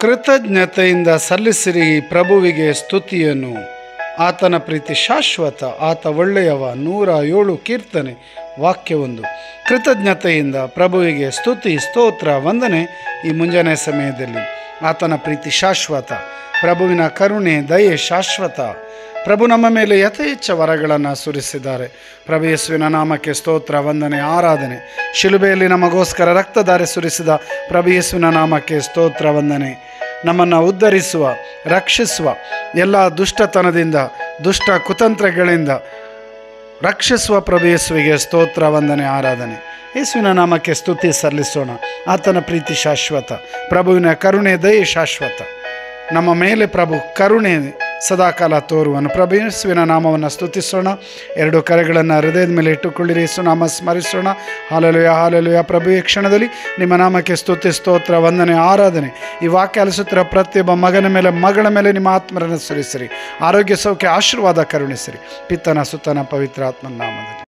ಕೃತಜ್ಞತೆಯಿಂದ ಸಲ್ಲಿಸಿರಿ ಪ್ರಭುವಿಗೆ ಸ್ತುತಿಯನ್ನು ಆತನ ಪ್ರೀತಿ ಶಾಶ್ವತ ಆತ ಒಳ್ಳೆಯವ ನೂರ ಏಳು ಕೀರ್ತನೆ ವಾಕ್ಯವೊಂದು ಕೃತಜ್ಞತೆಯಿಂದ ಪ್ರಭುವಿಗೆ ಸ್ತುತಿ ಸ್ತೋತ್ರ ವಂದನೆ ಈ ಮುಂಜಾನೆ ಸಮಯದಲ್ಲಿ ಆತನ ಪ್ರೀತಿ ಶಾಶ್ವತ ಪ್ರಭುವಿನ ಕರುಣೆ ದಯೆ ಶಾಶ್ವತ ಪ್ರಭು ನಮ್ಮ ಮೇಲೆ ಯಥೇಚ್ಛ ವರಗಳನ್ನು ಸುರಿಸಿದ್ದಾರೆ ಪ್ರಭು ಯೇಸುವಿನ ನಾಮಕ್ಕೆ ಸ್ತೋತ್ರ ವಂದನೆ ಆರಾಧನೆ ಶಿಲುಬೆಯಲ್ಲಿ ನಮಗೋಸ್ಕರ ರಕ್ತಧಾರೆ ಸುರಿಸಿದ ಪ್ರಭು ಯೇಸುವಿನ ನಾಮಕ್ಕೆ ಸ್ತೋತ್ರ ವಂದನೆ ನಮ್ಮನ್ನು ಉದ್ಧರಿಸುವ ರಕ್ಷಿಸುವ ಎಲ್ಲ ದುಷ್ಟತನದಿಂದ ದುಷ್ಟ ಕುತಂತ್ರಗಳಿಂದ ರಕ್ಷಿಸುವ ಪ್ರಭು ಯೇಸುವಿಗೆ ಸ್ತೋತ್ರ ವಂದನೆ ಆರಾಧನೆ ಯೇಸುವಿನ ನಾಮಕ್ಕೆ ಸ್ತುತಿ ಸಲ್ಲಿಸೋಣ ಆತನ ಪ್ರೀತಿ ಶಾಶ್ವತ ಪ್ರಭುವಿನ ಕರುಣೆ ದಯೆ ಶಾಶ್ವತ ನಮ್ಮ ಮೇಲೆ ಪ್ರಭು ಕರುಣೆ ಸದಾಕಾಲ ತೋರುವನು ಪ್ರಭು ಯೇಸುವಿನ ನಾಮವನ್ನು ಸ್ತುತಿಸೋಣ ಎರಡು ಕರೆಗಳನ್ನು ಹೃದಯದ ಮೇಲೆ ಇಟ್ಟುಕೊಳ್ಳಿರಿ ಯೇಸು ನಾಮ ಸ್ಮರಿಸೋಣ ಹಾಲಲುಯ ಹಾಲಲುಯ ಪ್ರಭು ಈ ಕ್ಷಣದಲ್ಲಿ ನಿಮ್ಮ ನಾಮಕ್ಕೆ ಸ್ತುತಿ ಸ್ತೋತ್ರ ವಂದನೆ ಆರಾಧನೆ ಈ ವಾಕ್ಯ ಅಲಿಸುತ್ತಿರೋ ಪ್ರತಿಯೊಬ್ಬ ಮಗನ ಮೇಲೆ ಮಗಳ ಮೇಲೆ ನಿಮ್ಮ ಆತ್ಮರನ್ನು ಸುರಿಸಿರಿ ಆರೋಗ್ಯ ಸೌಖ್ಯ ಆಶೀರ್ವಾದ ಕರುಣಿಸಿರಿ ಪಿತ್ತನ ಸುತ್ತನ ಪವಿತ್ರ ಆತ್ಮನ ನಾಮದಲ್ಲಿ